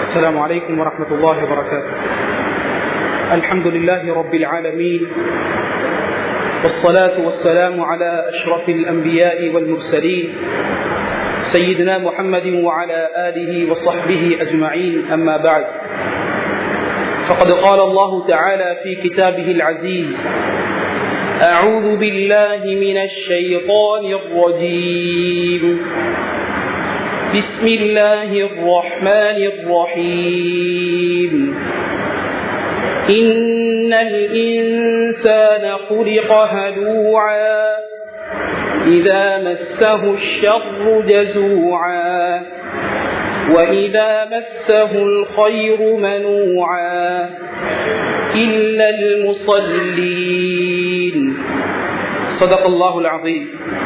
السلام عليكم ورحمة الله وبركاته الحمد لله رب العالمين والصلاة والسلام على أشرف الأنبياء والمرسلين سيدنا محمد وعلى آله وصحبه أجمعين أما بعد فقد قال الله تعالى في كتابه العزيز أعوذ بالله من الشيطان الرجيم بسم الله الرحمن الرحيم إن الإنسان خلق هلوعا إذا مسه الشر جزوعا وإذا مسه الخير منوعا إلا المصلين صدق الله العظيم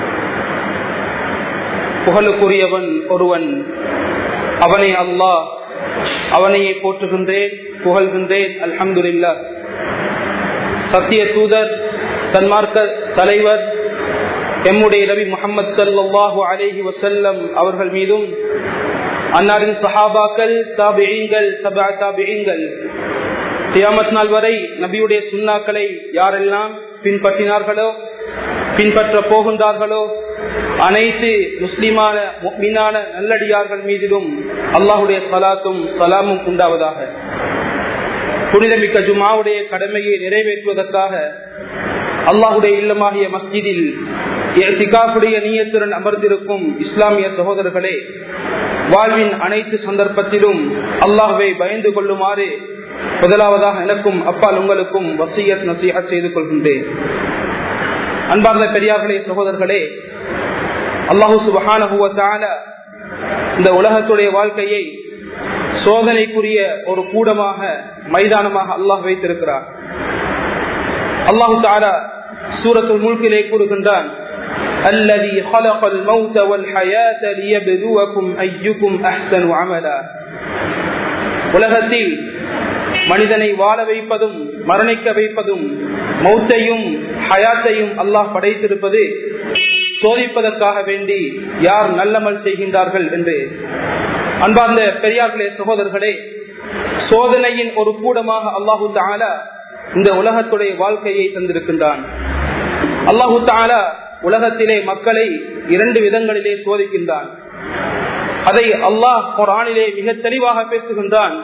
புகழுக்குரியவன் ஒருவன் அவனை அல்லாஹ் அவனையே போற்றுகின்றேன் புகழ்கின்றேன் அல்ஹம்துலில்லா சத்திய தூதர் சன்மார்க்க தலைவர் எம்முடைய நபி முகமது சல்லாஹு அலேஹி வசல்லம் அவர்கள் மீதும் அன்னாரின் சஹாபாக்கள் தாபியங்கள் சபா தாபியங்கள் தியாமத் நாள் வரை நபியுடைய சுண்ணாக்களை யாரெல்லாம் பின்பற்றினார்களோ பின்பற்ற போகின்றார்களோ அனைத்து முஸ்லிமான மீனான நல்லடியார்கள் மீதிலும் அல்லாஹுடைய சலாத்தும் சலாமும் உண்டாவதாக புனிதமிக்க ஜுமாவுடைய கடமையை நிறைவேற்றுவதற்காக அல்லாஹுடைய இல்லமாகிய மஸ்ஜிதில் சிகாஃபுடைய நீயத்துடன் அமர்ந்திருக்கும் இஸ்லாமிய சகோதரர்களே வாழ்வின் அனைத்து சந்தர்ப்பத்திலும் அல்லாஹுவை பயந்து கொள்ளுமாறு முதலாவதாக எனக்கும் அப்பால் உங்களுக்கும் வசியத் நசீஹா செய்து கொள்கின்றேன் அன்பார்ந்த பெரியார்களே சகோதரர்களே அல்லாஹு சுபஹான இந்த உலகத்துடைய வாழ்க்கையை சோதனைக்குரிய ஒரு கூடமாக மைதானமாக அல்லாஹ் வைத்திருக்கிறார் அல்லாஹு தாலா சூரத்துல் முழுக்கிலே கூறுகின்றான் الذي خلق الموت والحياة ليبلوكم أيكم أحسن عملا உலகத்தில் மனிதனை வாழ வைப்பதும் மரணிக்க வைப்பதும் மௌத்தையும் ஹயாத்தையும் அல்லாஹ் படைத்திருப்பது சோதிப்பதற்காக வேண்டி யார் நல்லமல் செய்கின்றார்கள் என்று அன்பார்ந்த பெரியார்களே சகோதரர்களே சோதனையின் ஒரு கூடமாக அல்லாஹு தாலா இந்த உலகத்துடைய வாழ்க்கையை தந்திருக்கின்றான் அல்லாஹு தாலா உலகத்திலே மக்களை இரண்டு விதங்களிலே சோதிக்கின்றான் அதை அல்லாஹ் குரானிலே மிக தெளிவாக பேசுகின்றான்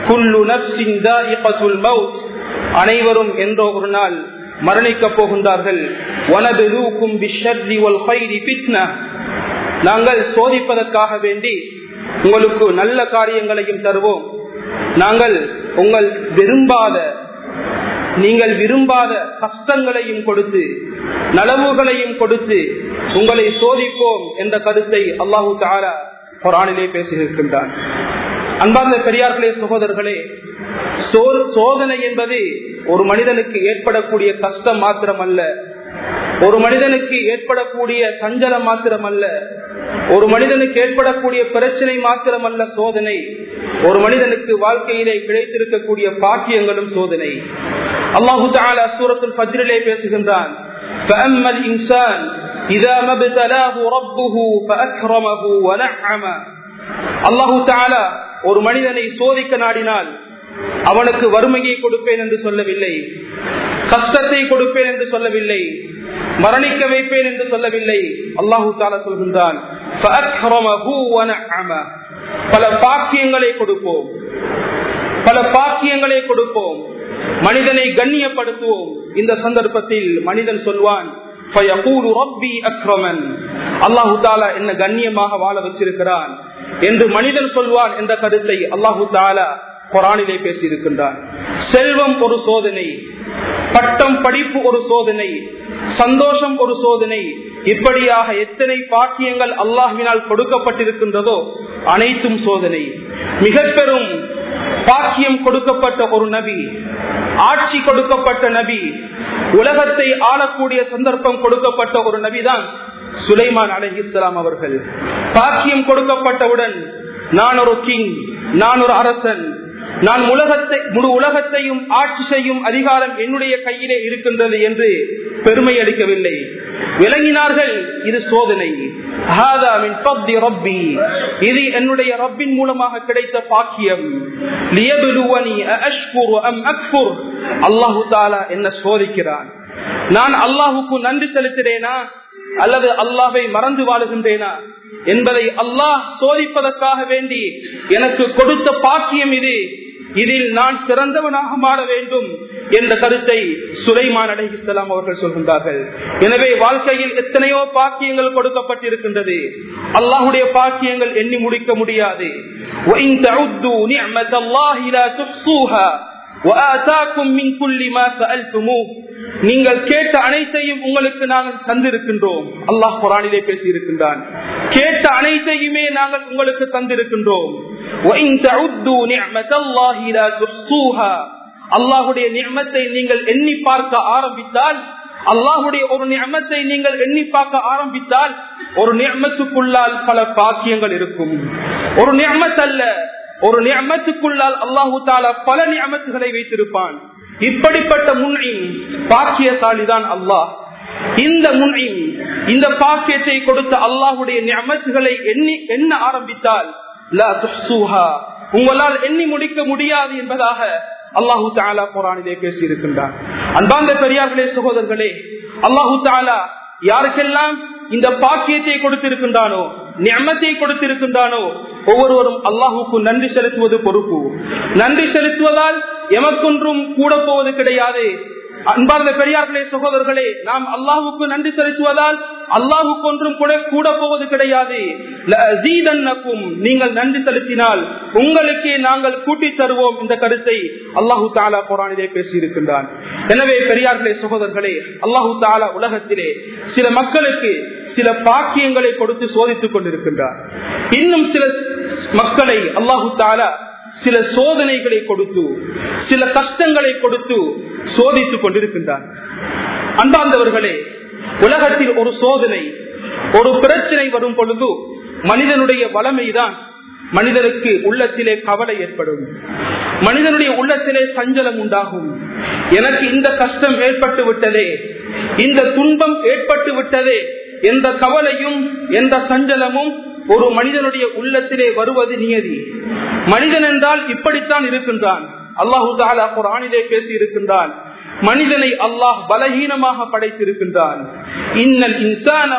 அனைவரும் என்றோ ஒரு நாள் மரணிக்க போகின்றார்கள் நாங்கள் சோதிப்பதற்காக வேண்டி உங்களுக்கு நல்ல காரியங்களையும் தருவோம் நாங்கள் உங்கள் விரும்பாத நீங்கள் விரும்பாத கஷ்டங்களையும் கொடுத்து நலவுகளையும் கொடுத்து உங்களை சோதிப்போம் என்ற கருத்தை அல்லாஹு தாரா குரானிலே பேசியிருக்கின்றான் அன்பார்ந்த பெரியார்களே சகோதரர்களே சோதனை என்பது ஒரு மனிதனுக்கு ஏற்படக்கூடிய கஷ்டம் மாத்திரமல்ல ஒரு மனிதனுக்கு ஏற்படக்கூடிய சஞ்சலம் மாத்திரமல்ல ஒரு மனிதனுக்கு ஏற்படக்கூடிய பிரச்சனை மாத்திரமல்ல சோதனை ஒரு மனிதனுக்கு வாழ்க்கையிலே கிடைத்திருக்கக்கூடிய பாக்கியங்களும் சோதனை அல்லாஹு தாலா சூரத்துல் பஜ்ரிலே பேசுகின்றான் அல்லாஹு தாலா ஒரு மனிதனை சோதிக்க நாடினால் அவனுக்கு வறுமையை கொடுப்பேன் என்று சொல்லவில்லை கஷ்டத்தை கொடுப்பேன் என்று சொல்லவில்லை மரணிக்க வைப்பேன் என்று சொல்லவில்லை அல்லாஹு தாலா சொல்கின்றான் பல பாக்கியங்களை கொடுப்போம் பல பாக்கியங்களை கொடுப்போம் மனிதனை கண்ணியப்படுத்துவோம் இந்த சந்தர்ப்பத்தில் மனிதன் சொல்வான் அல்லாஹு தாலா என்ன கண்ணியமாக வாழ வச்சிருக்கிறான் என்று மனிதன் சொல்வான் என்ற கருத்தை அல்லாஹு தாலா குரானிலே பேசியிருக்கின்றான் செல்வம் ஒரு சோதனை பட்டம் படிப்பு ஒரு சோதனை சந்தோஷம் ஒரு சோதனை இப்படியாக எத்தனை பாக்கியங்கள் அல்லாஹினால் கொடுக்கப்பட்டிருக்கின்றதோ அனைத்தும் சோதனை மிக பெரும் பாக்கியம் கொடுக்கப்பட்ட ஒரு நபி ஆட்சி கொடுக்கப்பட்ட நபி உலகத்தை ஆளக்கூடிய சந்தர்ப்பம் கொடுக்கப்பட்ட ஒரு நபிதான் சுலைமான் அலஹிஸ்லாம் அவர்கள் பாக்கியம் கொடுக்கப்பட்டவுடன் நான் ஒரு கிங் நான் ஒரு அரசன் நான் உலகத்தை முழு உலகத்தையும் ஆட்சி செய்யும் அதிகாரம் என்னுடைய கையிலே இருக்கின்றது என்று பெருமை அளிக்கவில்லை விளங்கினார்கள் இது சோதனை இது என்னுடைய ரப்பின் மூலமாக கிடைத்த பாக்கியம் அல்லாஹு தாலா என்ன சோதிக்கிறான் நான் அல்லாஹுக்கு நன்றி செலுத்துறேனா அல்லது அல்லாவை மறந்து வாழுகின்றேனா என்பதை அல்லாஹ் சோதிப்பதற்காக வேண்டி எனக்கு கொடுத்த பாக்கியம் இது இதில் நான் சிறந்தவனாக மாற வேண்டும் என்ற கருத்தை சுலைமான் அலைஹிஸ்லாம் அவர்கள் சொல்கின்றார்கள் எனவே வாழ்க்கையில் எத்தனையோ பாக்கியங்கள் கொடுக்கப்பட்டிருக்கின்றது அல்லாஹுடைய பாக்கியங்கள் எண்ணி முடிக்க முடியாது நீங்கள் கேட்ட அனைத்தையும் உங்களுக்கு நாங்கள் தந்திருக்கின்றோம் அல்லாஹ் குரானிலே பேசி இருக்கின்றான் கேட்ட அனைத்தையுமே நாங்கள் உங்களுக்கு தந்திருக்கின்றோம் அல்லாஹுடைய நியமத்தை நீங்கள் எண்ணி பார்க்க ஆரம்பித்தால் அல்லாஹுடைய ஒரு நியமத்தை நீங்கள் எண்ணி பார்க்க ஆரம்பித்தால் ஒரு நியமத்துக்குள்ளால் பல பாக்கியங்கள் இருக்கும் ஒரு நியமத் அல்ல ஒரு நியமத்துக்குள்ளால் அல்லாஹு தாலா பல நியமத்துகளை வைத்திருப்பான் இப்படிப்பட்ட முன்னின் பாக்கியசாலிதான் அல்லாஹ் இந்த முன்னின் இந்த பாக்கியத்தை கொடுத்த அல்லாஹுடைய நியமத்துகளை எண்ணி எண்ண ஆரம்பித்தால் உங்களால் எண்ணி முடிக்க முடியாது என்பதாக அல்லாஹு தாலா குரானிலே பேசி இருக்கின்றார் அன்பாந்த பெரியார்களே சகோதரர்களே அல்லாஹு தாலா யாருக்கெல்லாம் இந்த பாக்கியத்தை கொடுத்திருக்கின்றானோ நியமத்தை கொடுத்திருக்கின்றானோ ஒவ்வொருவரும் அல்லாஹுக்கு நன்றி செலுத்துவது பொறுப்பு நன்றி செலுத்துவதால் எமக்கொன்றும் கூட போவது கிடையாது அன்பார்ந்த பெரியார்களே சகோதரர்களே நாம் அல்லாஹுக்கு நன்றி செலுத்துவதால் அல்லாஹுக்கு ஒன்றும் கூட கூட போவது கிடையாது நீங்கள் நன்றி செலுத்தினால் உங்களுக்கே நாங்கள் கூட்டி தருவோம் இந்த கருத்தை அல்லாஹு தாலா குரானிலே பேசியிருக்கின்றான் எனவே பெரியார்களே சகோதரர்களே அல்லாஹு தாலா உலகத்திலே சில மக்களுக்கு சில பாக்கியங்களை கொடுத்து சோதித்துக் கொண்டிருக்கின்றார் இன்னும் சில மக்களை அல்லாஹு தாலா சில சோதனைகளை கொடுத்து சில கஷ்டங்களை கொடுத்து சோதித்துக் கொண்டிருக்கின்றார் அன்பார்ந்தவர்களே உலகத்தில் ஒரு சோதனை ஒரு பிரச்சனை வரும் பொழுது மனிதனுடைய வளமைதான் மனிதனுக்கு உள்ளத்திலே கவலை ஏற்படும் மனிதனுடைய உள்ளத்திலே சஞ்சலம் உண்டாகும் எனக்கு இந்த கஷ்டம் ஏற்பட்டு விட்டதே இந்த துன்பம் ஏற்பட்டு விட்டதே எந்த கவலையும் எந்த சஞ்சலமும் ஒரு மனிதனுடைய உள்ளத்திலே வருவது நியதி மனிதன் என்றால் இப்படித்தான் இருக்கின்றான் அல்லாஹு தாலா குரானிலே பேசி இருக்கின்றான் மனிதனை அல்லாஹ் பலகீனமாக படைத்திருக்கின்றான் இன்னல் இன்சான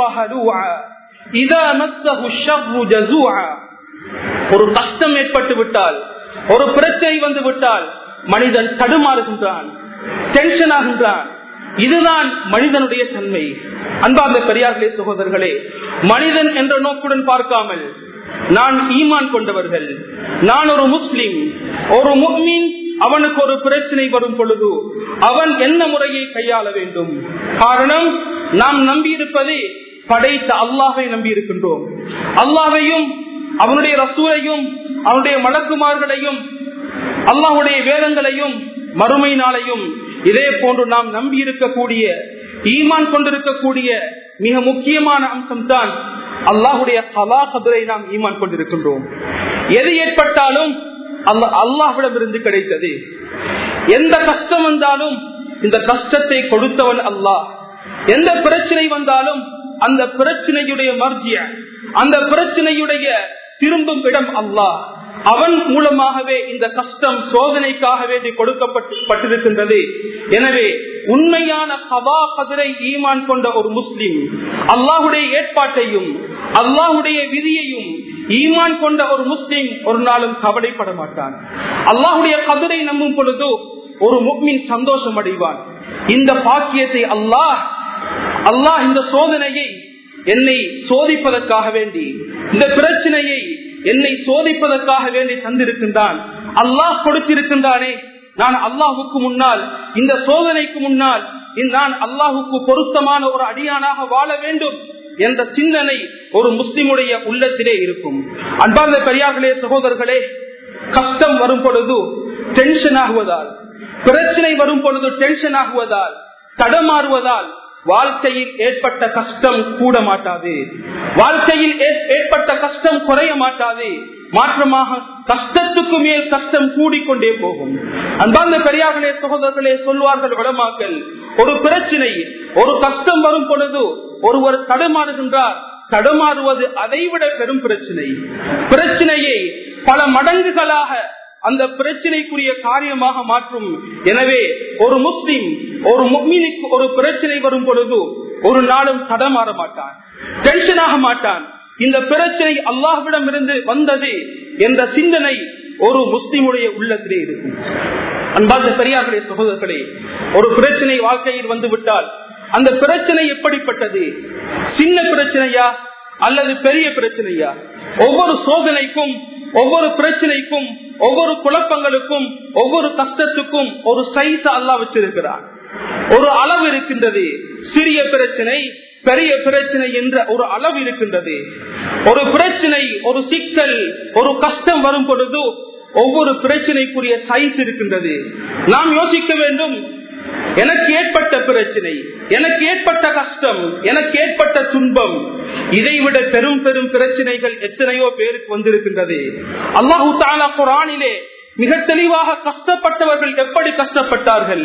ஒரு கஷ்டம் ஏற்பட்டு விட்டால் ஒரு பிரச்சனை வந்து விட்டால் மனிதன் தடுமாறுகின்றான் டென்ஷன் ஆகின்றான் இதுதான் மனிதனுடைய தன்மை அன்பார்ந்த பெரியார்களே சகோதரர்களே மனிதன் என்ற நோக்குடன் பார்க்காமல் நான் ஈமான் கொண்டவர்கள் நான் ஒரு முஸ்லிம் ஒரு முக்மீன் அவனுக்கு ஒரு பிரச்சனை வரும் பொழுது அவன் என்ன முறையை கையாள வேண்டும் காரணம் நாம் நம்பியிருப்பது படைத்த அல்லாஹை நம்பி இருக்கின்றோம் அல்லாஹையும் அவனுடைய ரசூலையும் அவனுடைய மலக்குமார்களையும் அல்லாஹுடைய வேதங்களையும் மறுமை நாளையும் இதே போன்று நாம் நம்பி இருக்கக்கூடிய ஈமான் கொண்டிருக்கக்கூடிய மிக முக்கியமான அம்சம் தான் அல்லாஹுடைய கலாகதுரை நாம் ஈமான் கொண்டிருக்கின்றோம் எது ஏற்பட்டாலும் அல்லாஹ்விடம் இருந்து கிடைத்தது எந்த கஷ்டம் வந்தாலும் இந்த கஷ்டத்தை கொடுத்தவன் அல்லாஹ் எந்த பிரச்சனை வந்தாலும் அந்த பிரச்சனையுடைய மர்ஜிய அந்த பிரச்சனையுடைய திரும்பும் இடம் அல்லாஹ் அவன் மூலமாகவே இந்த கஷ்டம் சோதனைக்காக வேண்டி கொடுக்கப்பட்டிருக்கின்றது எனவே உண்மையான கவா கதிரை ஈமான் கொண்ட ஒரு முஸ்லிம் அல்லாஹுடைய ஏற்பாட்டையும் அல்லாஹுடைய விதியையும் ஈமான் கொண்ட ஒரு முஸ்லிம் ஒரு நாளும் கவலைப்பட மாட்டான் அல்லாஹுடைய கதிரை நம்பும் பொழுது ஒரு முக்மின் சந்தோஷம் அடைவான் இந்த பாக்கியத்தை அல்லாஹ் அல்லாஹ் இந்த சோதனையை என்னை சோதிப்பதற்காக வேண்டி இந்த பிரச்சனையை என்னை சோதிப்பதற்காக வேண்டி தந்திருக்கின்றான் அல்லாஹ் கொடுத்திருக்கின்றானே நான் அல்லாஹுக்கு முன்னால் இந்த சோதனைக்கு முன்னால் நான் அல்லாஹுக்கு பொருத்தமான ஒரு அடியானாக வாழ வேண்டும் என்ற சிந்தனை ஒரு முஸ்லிமுடைய உள்ளத்திலே இருக்கும் அன்பார்ந்த பெரியார்களே சகோதரர்களே கஷ்டம் வரும் பொழுது டென்ஷன் ஆகுவதால் பிரச்சனை வரும் பொழுது டென்ஷன் ஆகுவதால் தடமாறுவதால் வாழ்க்கையில் ஏற்பட்ட கஷ்டம் கூட மாட்டாது வாழ்க்கையில் ஏற்பட்ட கஷ்டம் குறைய மாட்டாது மாற்றமாக கஷ்டத்துக்கு மேல் கஷ்டம் கூடிக்கொண்டே போகும் அன்பார்ந்த பெரியார்களே சகோதரர்களே சொல்வார்கள் உடமாக்கள் ஒரு பிரச்சனை ஒரு கஷ்டம் வரும் பொழுது ஒருவர் தடுமாறுகின்றார் தடுமாறுவது அதைவிட பெரும் பிரச்சனை பிரச்சனையை பல மடங்குகளாக அந்த பிரச்சனைக்குரிய காரியமாக மாற்றும் எனவே ஒரு முஸ்லிம் ஒரு முக்மீனுக்கு ஒரு பிரச்சனை வரும் பொழுது ஒரு நாளும் தடமாற மாட்டான் டென்ஷனாக மாட்டான் இந்த பிரச்சனை அல்லாஹ்விடம் இருந்து வந்தது என்ற சிந்தனை ஒரு முஸ்லிமுடைய உள்ளத்திலே இருக்கும் அன்பார்ந்த பெரியார்களே சகோதரர்களே ஒரு பிரச்சனை வாழ்க்கையில் வந்து விட்டால் அந்த பிரச்சனை எப்படிப்பட்டது சின்ன பிரச்சனையா அல்லது பெரிய பிரச்சனையா ஒவ்வொரு சோதனைக்கும் ஒவ்வொரு பிரச்சனைக்கும் ஒவ்வொரு குழப்பங்களுக்கும் ஒவ்வொரு கஷ்டத்துக்கும் ஒரு சைஸ் அல்லா வச்சிருக்கிறார் ஒரு அளவு இருக்கின்றது சிறிய பிரச்சனை பெரிய பிரச்சனை என்ற ஒரு அளவு இருக்கின்றது ஒரு பிரச்சனை ஒரு சிக்கல் ஒரு கஷ்டம் வரும் பொழுது ஒவ்வொரு பிரச்சனைக்குரிய சைஸ் இருக்கின்றது நாம் யோசிக்க வேண்டும் எனக்கு ஏற்பட்ட பிரச்சனை எனக்கு ஏற்பட்ட கஷ்டம் எனக்கு ஏற்பட்ட துன்பம் இதைவிட பெரும் பெரும் பிரச்சனைகள் எத்தனையோ பேருக்கு வந்திருக்கின்றது அல்லாஹு தாலா குரானிலே மிக தெளிவாக கஷ்டப்பட்டவர்கள் எப்படி கஷ்டப்பட்டார்கள்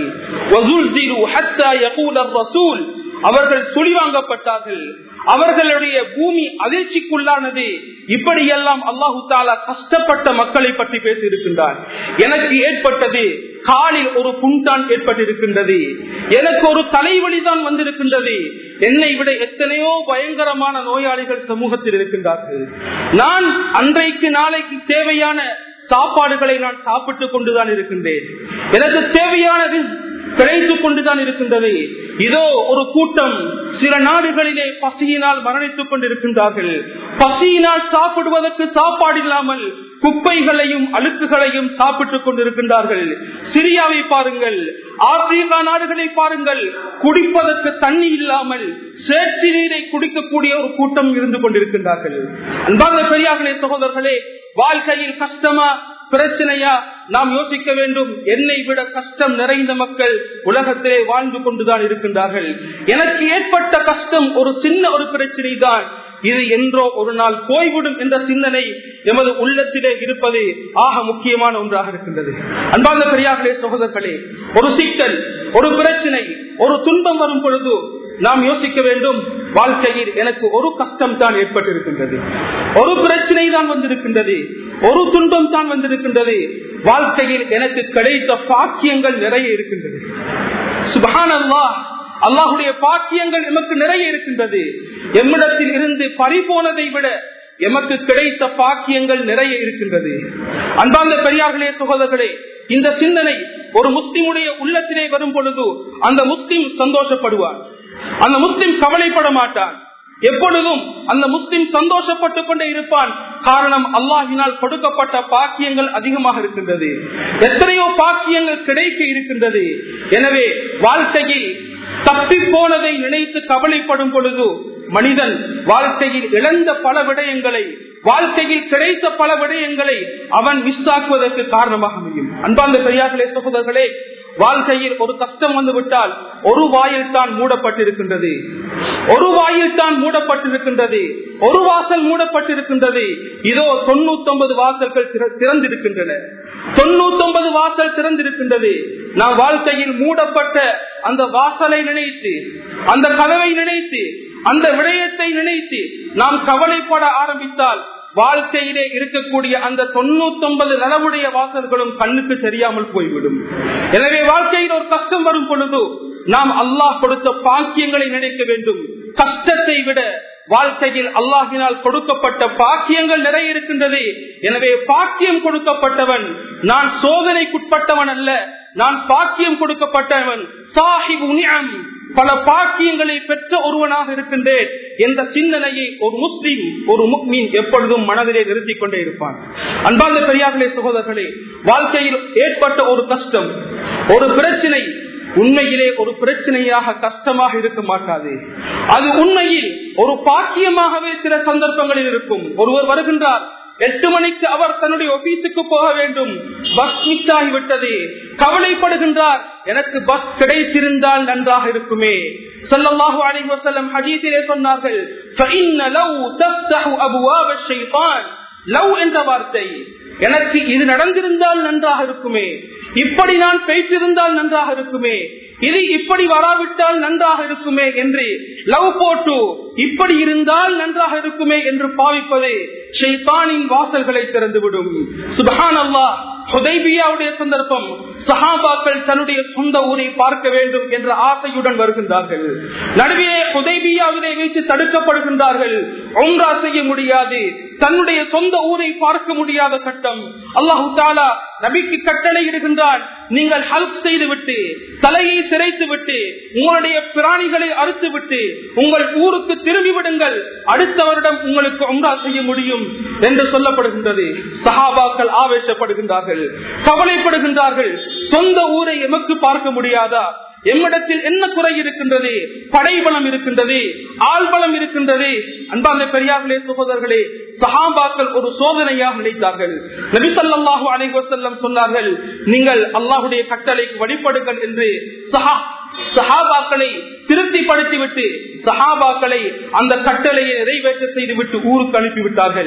அவர்கள் சுழிவாங்கப்பட்டார்கள் அவர்களுடைய பூமி அதிர்ச்சிக்குள்ளானது இப்படியெல்லாம் அல்லாஹு தாலா கஷ்டப்பட்ட மக்களை பற்றி பேசி இருக்கின்றார் எனக்கு ஏற்பட்டது காலில் ஒரு புண்தான் ஏற்பட்டிருக்கின்றது எனக்கு ஒரு தலைவலி தான் வந்திருக்கின்றது என்னை விட எத்தனையோ பயங்கரமான நோயாளிகள் சமூகத்தில் இருக்கின்றார்கள் நான் அன்றைக்கு நாளைக்கு தேவையான சாப்பாடுகளை நான் சாப்பிட்டுக் கொண்டுதான் இருக்கின்றேன் எனக்கு தேவையானது கிடைத்துக் கொண்டுதான் இருக்கின்றது இதோ ஒரு கூட்டம் சில நாடுகளிலே பசியினால் மரணித்துக் கொண்டிருக்கின்றார்கள் பசியினால் சாப்பிடுவதற்கு சாப்பாடு இல்லாமல் குப்பைகளையும் அழுக்குகளையும் சாப்பிட்டுக் கொண்டிருக்கின்றார்கள் சிரியாவை பாருங்கள் ஆப்பிரிக்கா நாடுகளை பாருங்கள் குடிப்பதற்கு தண்ணி இல்லாமல் சேற்று நீரை குடிக்கக்கூடிய ஒரு கூட்டம் இருந்து கொண்டிருக்கின்றார்கள் அன்பார்ந்த பெரியார்களே சகோதரர்களே வாழ்க்கையில் கஷ்டமா பிரச்சனையா நாம் யோசிக்க வேண்டும் என்னை விட கஷ்டம் நிறைந்த மக்கள் உலகத்திலே வாழ்ந்து கொண்டுதான் இருக்கின்றார்கள் எனக்கு ஏற்பட்ட கஷ்டம் ஒரு சின்ன ஒரு பிரச்சனை தான் இது என்றோ ஒரு நாள் போய்விடும் என்ற சிந்தனை எமது உள்ளத்திலே இருப்பது ஆக முக்கியமான ஒன்றாக இருக்கின்றது அன்பார்ந்த பெரியார்களே சகோதரர்களே ஒரு சிக்கல் ஒரு பிரச்சனை ஒரு துன்பம் வரும் பொழுது நாம் யோசிக்க வேண்டும் வாழ்க்கையில் எனக்கு ஒரு கஷ்டம் தான் ஏற்பட்டிருக்கின்றது ஒரு பிரச்சனை தான் வந்திருக்கின்றது ஒரு துன்பம் தான் வந்திருக்கின்றது வாழ்க்கையில் எனக்கு கிடைத்த பாக்கியங்கள் நிறைய இருக்கின்றது சுபானல்லா அல்லாஹுடைய பாக்கியங்கள் எமக்கு நிறைய இருக்கின்றது எம்மிடத்தில் இருந்து பறிபோனதை விட எமக்கு கிடைத்த பாக்கியங்கள் நிறைய இருக்கின்றது அன்பார்ந்த பெரியார்களே சகோதரர்களே இந்த சிந்தனை ஒரு முஸ்லிமுடைய உள்ளத்திலே வரும் பொழுது அந்த முஸ்லிம் சந்தோஷப்படுவார் அந்த முஸ்லிம் கவலைப்பட மாட்டான் எப்பொழுதும் அந்த முஸ்லிம் சந்தோஷப்பட்டுக் கொண்டே இருப்பான் காரணம் அல்லாஹினால் கொடுக்கப்பட்ட பாக்கியங்கள் அதிகமாக இருக்கின்றது எத்தனையோ பாக்கியங்கள் கிடைக்க இருக்கின்றது எனவே வாழ்க்கையில் தப்பி போனதை நினைத்து கவலைப்படும் பொழுது மனிதன் வாழ்க்கையில் இழந்த பல விடயங்களை வாழ்க்கையில் கிடைத்த பல விடயங்களை அவன் மிஸ் ஆக்குவதற்கு காரணமாக அமையும் அன்பார்ந்த பெரியார்களே சகோதரர்களே வாழ்க்கையில் ஒரு கஷ்டம் வந்து விட்டால் ஒரு வாயில் தான் மூடப்பட்டிருக்கின்றது ஒரு வாயில் தான் மூடப்பட்டிருக்கின்றது ஒரு வாசல் மூடப்பட்டிருக்கின்றது இதோ தொண்ணூத்தி ஒன்பது வாசல்கள் திறந்திருக்கின்றன தொண்ணூத்தி ஒன்பது வாசல் திறந்திருக்கின்றது நாம் வாழ்க்கையில் மூடப்பட்ட அந்த வாசலை நினைத்து அந்த கதவை நினைத்து அந்த விடயத்தை நினைத்து நாம் கவலைப்பட ஆரம்பித்தால் வாழ்க்கையிலே இருக்கக்கூடிய அந்த தொண்ணூத்தி ஒன்பது நலவுடைய வாசல்களும் கண்ணுக்கு தெரியாமல் போய்விடும் எனவே வாழ்க்கையில் ஒரு கஷ்டம் வரும் பொழுது நாம் அல்லாஹ் கொடுத்த பாக்கியங்களை நினைக்க வேண்டும் கஷ்டத்தை விட வாழ்க்கையில் அல்லாஹினால் கொடுக்கப்பட்ட பாக்கியங்கள் நிறைய இருக்கின்றது எனவே பாக்கியம் கொடுக்கப்பட்டவன் நான் சோதனைக்குட்பட்டவன் அல்ல நான் பாக்கியம் கொடுக்கப்பட்டவன் சாஹிப் பல பாக்கியங்களை பெற்ற ஒருவனாக இருக்கின்றேன் என்ற சிந்தனையை ஒரு முஸ்லீம் ஒரு முக்மீன் எப்பொழுதும் மனதிலே நிறுத்திக் கொண்டே இருப்பான் அன்பார்ந்த பெரியார்களே சகோதரர்களே வாழ்க்கையில் ஏற்பட்ட ஒரு கஷ்டம் ஒரு பிரச்சனை உண்மையிலே ஒரு பிரச்சனையாக கஷ்டமாக இருக்க மாட்டாது அது உண்மையில் ஒரு பாக்கியமாகவே சில சந்தர்ப்பங்களில் இருக்கும் ஒருவர் வருகின்றார் எட்டு மணிக்கு அவர் தன்னுடைய ஆபீஸுக்கு போக வேண்டும் பஸ் மிஸ் ஆகிவிட்டது கவலைப்படுகின்றார் எனக்கு பஸ் கிடைத்திருந்தால் நன்றாக இருக்குமே சொல்லல்லாஹு அலைஹி வஸல்லம் ஹதீஸிலே சொன்னார்கள் فإن لو تفتح أبواب الشيطان லவ் என்ற வார்த்தை எனக்கு இது நடந்திருந்தால் நன்றாக இருக்குமே இப்படி நான் பேசியிருந்தால் நன்றாக இருக்குமே இது இப்படி வராவிட்டால் நன்றாக இருக்குமே என்று லவ் போட்டு இப்படி இருந்தால் நன்றாக இருக்குமே என்று பாவிப்பது ஷைத்தானின் வாசல்களை திறந்துவிடும் சுபஹான் அல்லா ஹுதைபியாவுடைய சந்தர்ப்பம் சஹாபாக்கள் தன்னுடைய சொந்த ஊரை பார்க்க வேண்டும் என்ற ஆசையுடன் வருகின்றார்கள் நடுவே ஹுதைபியாவிலே வைத்து தடுக்கப்படுகின்றார்கள் ஒன்றா செய்ய முடியாது தன்னுடைய சொந்த ஊரை பார்க்க முடியாத கட்டம் அல்லாஹு தாலா நபிக்கு கட்டளை இடுகின்றான் நீங்கள் ஹல்ப் செய்து விட்டு தலையை சிரைத்து விட்டு உங்களுடைய பிராணிகளை அறுத்து விட்டு உங்கள் ஊருக்கு திரும்பி விடுங்கள் அடுத்த வருடம் உங்களுக்கு உம்ரா செய்ய முடியும் என்று சொல்லப்படுகின்றது சஹாபாக்கள் ஆவேசப்படுகின்றார்கள் கவலைப்படுகின்றார்கள் சொந்த ஊரை எமக்கு பார்க்க முடியாதா எம்மிடத்தில் என்ன குறை இருக்கின்றது படைபலம் இருக்கின்றது ஆள்பலம் இருக்கின்றது அன்பாந்த பெரியார்களே சகோதரர்களே சஹாபாக்கள் ஒரு சோதனையாக நினைத்தார்கள் நபிசல்லாஹு அலைவசல்லம் சொன்னார்கள் நீங்கள் அல்லாஹுடைய கட்டளைக்கு வழிபடுங்கள் என்று சஹா சஹாபாக்களை திருப்திப்படுத்திவிட்டு சஹாபாக்களை அந்த கட்டளையை நிறைவேற்ற செய்துவிட்டு ஊருக்கு அனுப்பிவிட்டார்கள்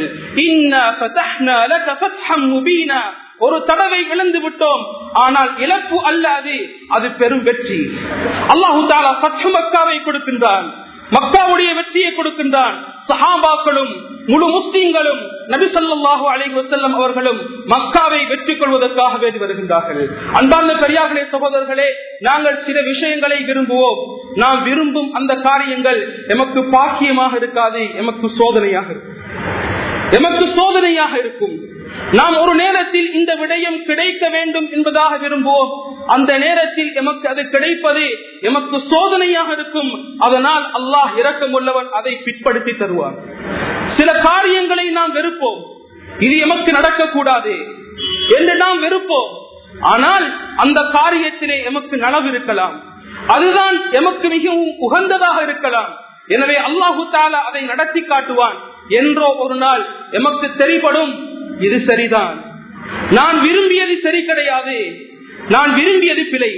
ஒரு தடவை இழந்து விட்டோம் ஆனால் இழப்பு அல்லாது அது பெரும் வெற்றி அல்லாஹு தாலா பத்து மக்காவை கொடுக்கின்றான் மக்காவுடைய வெற்றியை கொடுக்கின்றான் சஹாபாக்களும் முழு முஸ்லீம்களும் நபி சொல்லாஹு அலை வசல்லம் அவர்களும் மக்காவை வெற்றி கொள்வதற்காக வேண்டி வருகின்றார்கள் அன்பார்ந்த பெரியார்களே சகோதரர்களே நாங்கள் சில விஷயங்களை விரும்புவோம் நாம் விரும்பும் அந்த காரியங்கள் எமக்கு பாக்கியமாக இருக்காது எமக்கு சோதனையாக இருக்கும் எமக்கு சோதனையாக இருக்கும் நாம் ஒரு நேரத்தில் இந்த விடயம் கிடைக்க வேண்டும் என்பதாக விரும்புவோம் அந்த நேரத்தில் எமக்கு அது கிடைப்பது எமக்கு சோதனையாக இருக்கும் அதனால் அல்லாஹ் இரக்கம் உள்ளவன் அதை பிற்படுத்தி தருவார் சில காரியங்களை நாம் வெறுப்போம் இது எமக்கு நடக்கக்கூடாது என்று நாம் வெறுப்போம் ஆனால் அந்த காரியத்திலே எமக்கு நலவு இருக்கலாம் அதுதான் எமக்கு மிகவும் உகந்ததாக இருக்கலாம் எனவே அல்லாஹு தாலா அதை நடத்தி காட்டுவான் என்றோ ஒரு நாள் எமக்கு தெரிபடும் இது சரிதான் நான் விரும்பியது சரி கிடையாது நான் விரும்பியது பிழை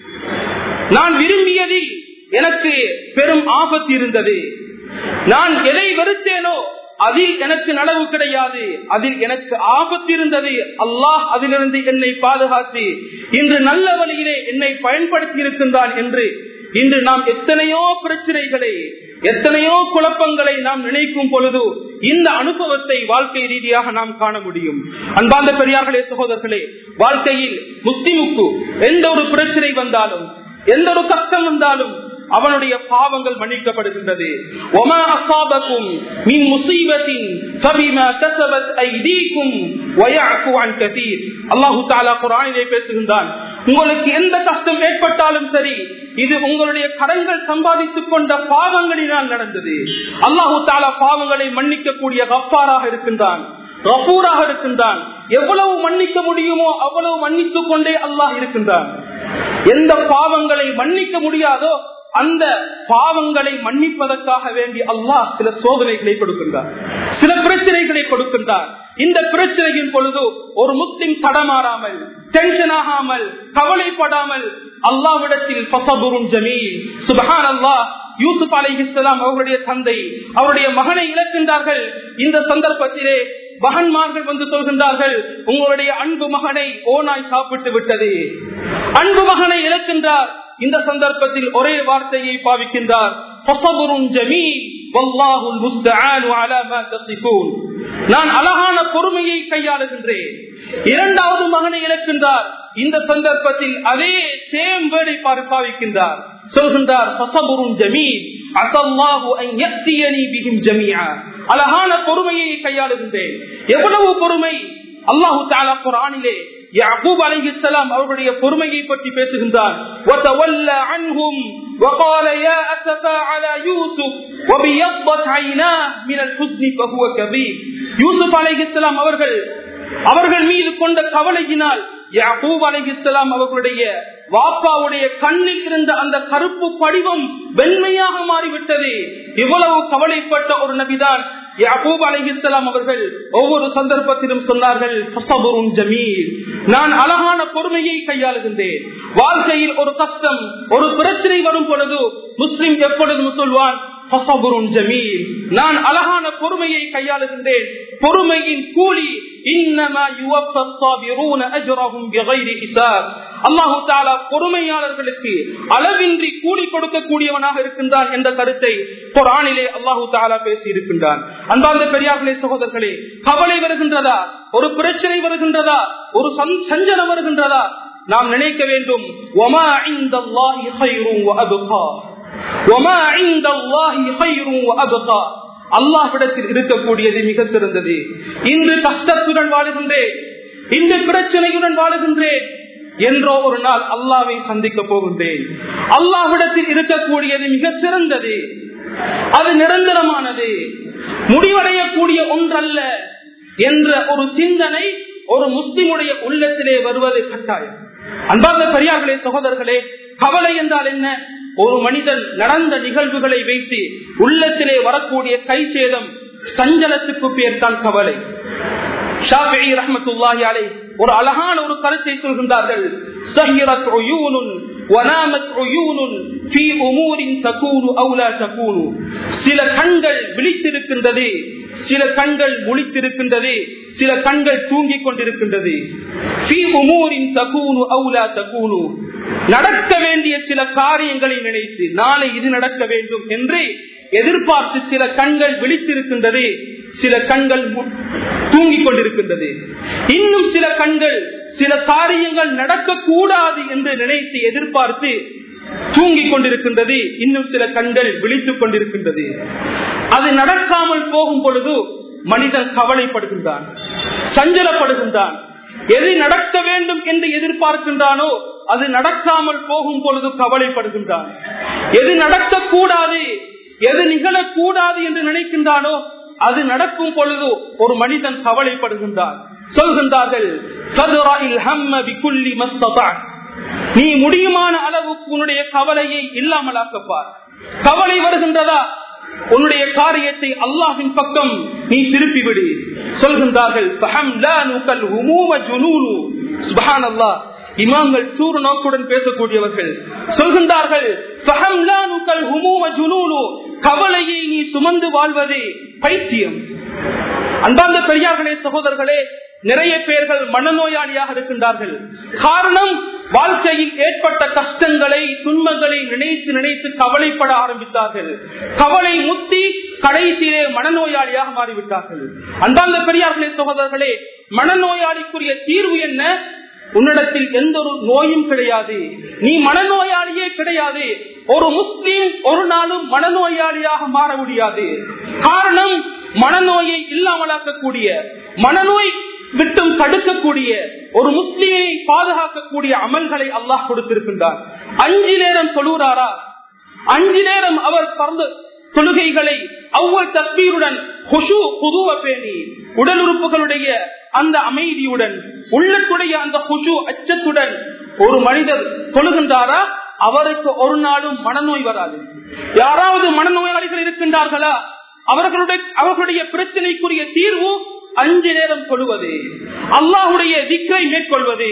நான் விரும்பியதில் எனக்கு பெரும் ஆபத்து இருந்தது நான் எதை வெறுத்தேனோ அதில் எனக்கு நனவு கிடையாது அதில் எனக்கு ஆபத்து இருந்தது அல்லாஹ் அதிலிருந்து என்னை பாதுகாத்து இன்று நல்ல வழியிலே என்னை பயன்படுத்தி இருக்கின்றான் என்று இன்று நாம் எத்தனையோ பிரச்சனைகளை எத்தனையோ குழப்பங்களை நாம் நினைக்கும் பொழுது இந்த அனுபவத்தை வாழ்க்கை ரீதியாக நாம் காண முடியும் அன்பார்ந்த பெரியார்களே சகோதரர்களே வாழ்க்கையில் முஸ்லிமுக்கு எந்த ஒரு பிரச்சனை வந்தாலும் எந்த ஒரு கஷ்டம் வந்தாலும் அவனுடைய பாவங்கள் மன்னிக்கப்படுகின்றது ஒமா அசாபக்கும் மின் முசீபத்தின் ஃபபிமா கஸபத் ஐதீக்கும் வயஅஃபு அன் கதீர் அல்லாஹ் தஆலா குர்ஆனிலே பேசுகின்றான் உங்களுக்கு எந்த கஷ்டம் ஏற்பட்டாலும் சரி இது உங்களுடைய கடன்கள் சம்பாதித்துக் கொண்ட பாவங்களினால் நடந்தது அல்லாஹு தாலா பாவங்களை மன்னிக்கக்கூடிய கப்பாராக இருக்கின்றான் ரஃபூராக இருக்கின்றான் எவ்வளவு மன்னிக்க முடியுமோ அவ்வளவு மன்னித்துக் கொண்டே அல்லாஹ் இருக்கின்றான் எந்த பாவங்களை மன்னிக்க முடியாதோ அந்த பாவங்களை மன்னிப்பதற்காக வேண்டி அல்லாஹ் சில சோதனைகளை கொடுக்கின்றார் சில பிரச்சனைகளை கொடுக்கின்றார் இந்த பிரச்சனையின் பொழுது ஒரு முஸ்லிம் தடமாறாமல் டென்ஷன் ஆகாமல் கவலைப்படாமல் அல்லாவிடத்தில் பசபுரும் ஜமீல் சுபஹான் அல்லாஹ் யூசுப் அலை இஸ்லாம் அவருடைய தந்தை அவருடைய மகனை இழக்கின்றார்கள் இந்த சந்தர்ப்பத்திலே மகன்மார்கள் வந்து சொல்கின்றார்கள் உங்களுடைய அன்பு மகனை ஓனாய் சாப்பிட்டு விட்டது அன்பு மகனை இழக்கின்றார் இந்த சந்தர்ப்பத்தில் ஒரே வார்த்தையை பாவிக்கின்றார் நான் அழகான பொறுமையை கையாளுகின்றேன் இரண்டாவது மகனை இழக்கின்றார் இந்த சந்தர்ப்பத்தில் அதே சேம் வேர்டை பாவிக்கின்றார் சொல்கின்றார் அழகான பொறுமையை கையாளுகின்றேன் எவ்வளவு பொறுமை அல்லாஹு தாலா குரானிலே யாக்கூப் அலைஹிஸ்ஸலாம் அவருடைய பொறுமையை பற்றி பேசுகின்றார் وتولى عنهم وقال يا اسفا على يوسف وبيضت عيناه من الحزن فهو كظيم யூசுப் அலைஹிஸ்ஸலாம் அவர்கள் அவர்கள் மீது கொண்ட கவலையினால் யாக்கூப் அலைஹிஸ்ஸலாம் அவர்களுடைய வாப்பாவுடைய கண்ணில் இருந்த அந்த கருப்பு படிவம் வெண்மையாக மாறிவிட்டது இவ்வளவு கவலைப்பட்ட ஒரு நபிதான் யாக்கூப் அலைஹிஸ்ஸலாம் அவர்கள் ஒவ்வொரு சந்தர்ப்பத்திலும் சொன்னார்கள் ஜமீல் நான் அழகான பொறுமையை கையாளுகின்றேன் வாழ்க்கையில் ஒரு கஷ்டம் ஒரு பிரச்சனை வரும் பொழுது முஸ்லிம் எப்பொழுதும் சொல்வான் நான் அழகான பொறுமையை கையாளுகின்றேன் பொறுமையின் கூலி அல்லாஹு பொறுமையாளர்களுக்கு அளவின்றி கூலி கொடுக்கக்கூடியவனாக இருக்கின்றான் என்ற கருத்தை குரானிலே அல்லாஹு தாலா பேசி இருக்கின்றான் அன்பார்ந்த பெரியார்களே சகோதரர்களே கவலை வருகின்றதா ஒரு பிரச்சனை வருகின்றதா ஒரு சஞ்சலம் வருகின்றதா நாம் நினைக்க வேண்டும் ஒமா இந்த அல்லாஹிடத்தில் இருக்கக்கூடியது மிக சிறந்தது இன்று கஷ்டத்துடன் வாழுகின்றேன் இன்று பிரச்சனையுடன் வாழுகின்றேன் என்றோ ஒரு நாள் அல்லாவை சந்திக்க போகின்றேன் அல்லாஹிடத்தில் இருக்கக்கூடியது மிக சிறந்தது அது நிரந்தரமானது முடிவடையக்கூடிய ஒன்றல்ல என்ற ஒரு சிந்தனை ஒரு முஸ்லிமுடைய உள்ளத்திலே வருவது கட்டாயம் அன்பார்ந்த பெரியார்களே சகோதரர்களே கவலை என்றால் என்ன ஒரு மனிதன் நடந்த நிகழ்வுகளை வைத்து உள்ளத்திலே வரக்கூடிய கை சேதம் சஞ்சலத்துக்கு பேர் தான் கவலை ரஹமத்துல்லாஹி அலை ஒரு அழகான ஒரு கருத்தை சொல்கின்றார்கள் சஹிரத் உயூனுன் வனாமத் உயூனுன் ஃபீ உமூரின் தகூனு அவுலா தகூனு சில கண்கள் விழித்திருக்கின்றது சில கண்கள் முழித்திருக்கின்றது சில கண்கள் தூங்கிக் கொண்டிருக்கின்றது நடக்க வேண்டிய சில காரியங்களை நினைத்து நாளை இது நடக்க வேண்டும் என்று எதிர்பார்த்து சில கண்கள் விழித்திருக்கின்றது சில கண்கள் தூங்கிக் கொண்டிருக்கின்றது இன்னும் சில கண்கள் சில காரியங்கள் நடக்கக்கூடாது என்று நினைத்து எதிர்பார்த்து தூங்கிக் கொண்டிருக்கின்றது இன்னும் சில கண்கள் விழித்துக் கொண்டிருக்கின்றது அது நடக்காமல் போகும் பொழுது மனிதன் கவலைப்படுகின்றான் சஞ்சலப்படுகின்றான் எது நடக்க வேண்டும் என்று எதிர்பார்க்கின்றானோ அது நடக்காமல் போகும் பொழுது கவலைப்படுகின்றான் எது நடக்கக்கூடாது எது நிகழக்கூடாது என்று நினைக்கின்றானோ அது நடக்கும் பொழுது ஒரு மனிதன் கவலைப்படுகின்றான் சொல்கின்றார்கள் நீ முடியுமான அளவுக்கு உன்னுடைய கவலையை இல்லாமலாக்கப்பார் கவலை வருகின்றதா உன்னுடைய காரியத்தை அல்லாஹின் பக்கம் நீ திருப்பி விடு சொல்கின்றார்கள் இமாம்கள் தூர் நோக்குடன் பேசக்கூடியவர்கள் சொல்கின்றார்கள் கவலையை நீ சுமந்து வாழ்வதே பைத்தியம் அன்பார்ந்த பெரியார்களே சகோதரர்களே நிறைய பேர்கள் மனநோயாளியாக இருக்கின்றார்கள் காரணம் வாழ்க்கையில் ஏற்பட்ட கஷ்டங்களை துன்பங்களை நினைத்து நினைத்து கவலைப்பட ஆரம்பித்தார்கள் கவலை முத்தி கடைசியிலே மனநோயாளியாக மாறிவிட்டார்கள் அன்பார்ந்த பெரியார்களே சகோதரர்களே மனநோயாளிக்குரிய தீர்வு என்ன உன்னிடத்தில் எந்த ஒரு நோயும் கிடையாது நீ மனநோயாளியே கிடையாது ஒரு முஸ்லீம் ஒரு நாளும் மனநோயாளியாக மாற முடியாது காரணம் மனநோயை இல்லாமலாக்கக்கூடிய மனநோய் விட்டும் தடுக்கக்கூடிய ஒரு முஸ்லிமை பாதுகாக்கக்கூடிய அமல்களை அல்லாஹ் கொடுத்திருக்கின்றார் அஞ்சு நேரம் தொழுகிறாரா அஞ்சு நேரம் அவர் பறந்து தொழுகைகளை அவ்வளவு தஸ்பீருடன் ஹுஷு புதுவ பேணி உடல் உறுப்புகளுடைய அந்த அமைதியுடன் உள்ளத்துடைய அந்த ஹுஷு அச்சத்துடன் ஒரு மனிதர் தொழுகின்றாரா அவருக்கு ஒரு நாளும் மனநோய் வராது யாராவது மனநோயாளிகள் இருக்கின்றார்களா அவர்களுடைய அவர்களுடைய பிரச்சனைக்குரிய தீர்வு அஞ்சு நேரம் கொள்வது அல்லாஹுடைய திக்கை மேற்கொள்வது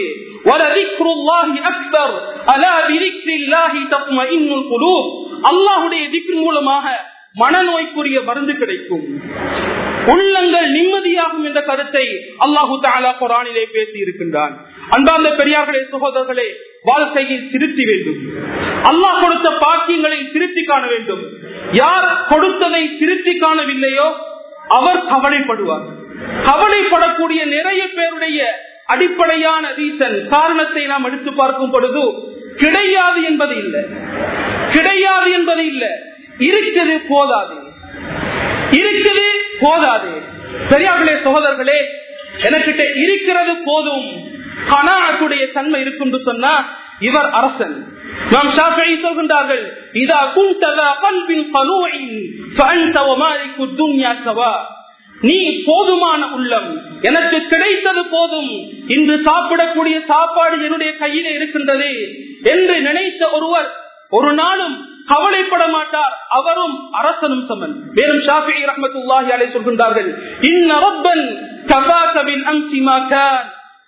அல்லாஹுடைய திக்கு மூலமாக மனநோய்க்குரிய மருந்து கிடைக்கும் உள்ளங்கள் நிம்மதியாகும் என்ற கருத்தை அல்லாஹு தாலா குரானிலே பேசி இருக்கின்றான் அன்பார்ந்த பெரியார்களே சகோதரர்களே வாழ்க்கையில் திருத்தி வேண்டும் அல்லாஹ் கொடுத்த பாக்கியங்களை திருத்தி காண வேண்டும் யார் கொடுத்ததை திருத்தி காணவில்லையோ அவர் கவலைப்படுவார் கவலைப்படக்கூடிய நிறைய பேருடைய அடிப்படையான ரீசன் காரணத்தை நாம் எடுத்து பார்க்கும் பொழுது கிடையாது என்பது இல்லை கிடையாது என்பது இல்லை இருக்குது போதாது இருக்குது போதாது பெரியார்களே சகோதரர்களே எனக்கிட்ட இருக்கிறது போதும் கனாத்துடைய தன்மை இருக்கும் சொன்னா இவர் அரசன் நாம் ஷாஃபியை சொல்கின்றார்கள் இதா குந்ததா கல்பின் கனூஇன் ஃபஅன்த வமாலிகு துன்யா சவா நீ போதுமான உள்ளம் எனக்கு கிடைத்தது போதும் இன்று சாப்பிடக்கூடிய சாப்பாடு என்னுடைய கையிலே இருக்கின்றது என்று நினைத்த ஒருவர் ஒரு நாளும் கவலைப்பட மாட்டார் அவரும் அரசனும் சமன் மேலும் ஷாஃபி ரஹமத்துல்லாஹி அலை சொல்கின்றார்கள் இன்ன ரப்பன் கஃபாக பில் அம்சி மா கான்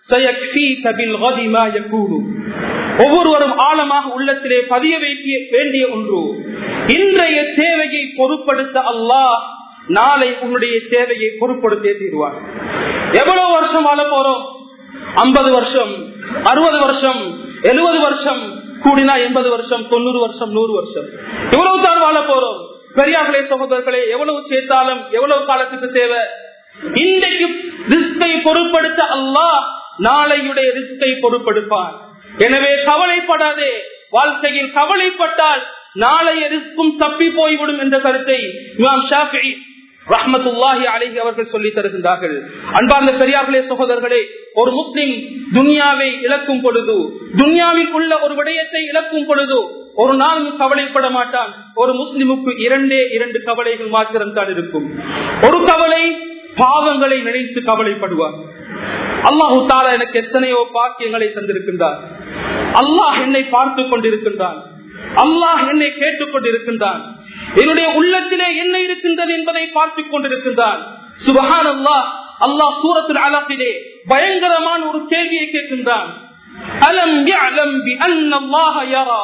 ஒவ்வொருவரும் ஆழமாக உள்ளத்திலே பதிய வைக்க வேண்டிய ஒன்று இன்றைய தேவையை பொருட்படுத்த அல்லாஹ் நாளை உன்னுடைய தேவையை பொருட்படுத்தே தீர்வார் எவ்வளவு வருஷம் வாழ போறோம் ஐம்பது வருஷம் அறுபது வருஷம் எழுபது வருஷம் கூடினா எண்பது வருஷம் தொண்ணூறு வருஷம் நூறு வருஷம் எவ்வளவு தான் வாழ போறோம் பெரியார்களே சகோதரர்களே எவ்வளவு சேர்த்தாலும் எவ்வளவு காலத்துக்கு தேவை இன்றைக்கு ரிஸ்கை பொருட்படுத்த அல்லாஹ் நாளையுடைய ரிஸ்கை பொருட்படுப்பான் எனவே கவலைப்படாதே வாழ்க்கையில் கவலைப்பட்டால் நாளைய ரிஸ்கும் தப்பி போய்விடும் என்ற கருத்தை இமாம் ஷாஃபி ரஹமத்துல்லாஹி அலஹி அவர்கள் சொல்லி தருகின்றார்கள் அன்பார்ந்த பெரியார்களே சகோதரர்களே ஒரு முஸ்லிம் துனியாவை இழக்கும் பொழுது துனியாவில் உள்ள ஒரு விடயத்தை இழக்கும் பொழுது ஒரு நாளும் கவலைப்பட மாட்டான் ஒரு முஸ்லிமுக்கு இரண்டே இரண்டு கவலைகள் மாத்திரம் தான் இருக்கும் ஒரு கவலை பாவங்களை நினைத்து கவலைப்படுவார் அல்லாஹு தாலா எனக்கு எத்தனையோ பாக்கியங்களை தந்திருக்கின்றார் அல்லாஹ் என்னை பார்த்து கொண்டிருக்கின்றான் அல்லாஹ் என்னை கேட்டுக் கொண்டிருக்கின்றான் என்னுடைய உள்ளத்திலே என்ன இருக்கின்றது என்பதை பார்த்துக் கொண்டிருக்கின்றான் சுபஹான் அல்லாஹ் அல்லாஹ் சூரத்தில் அலப்பிலே பயங்கரமான ஒரு கேள்வியை கேட்கின்றான் அலம் யஅலம் பி அன்னல்லாஹ யரா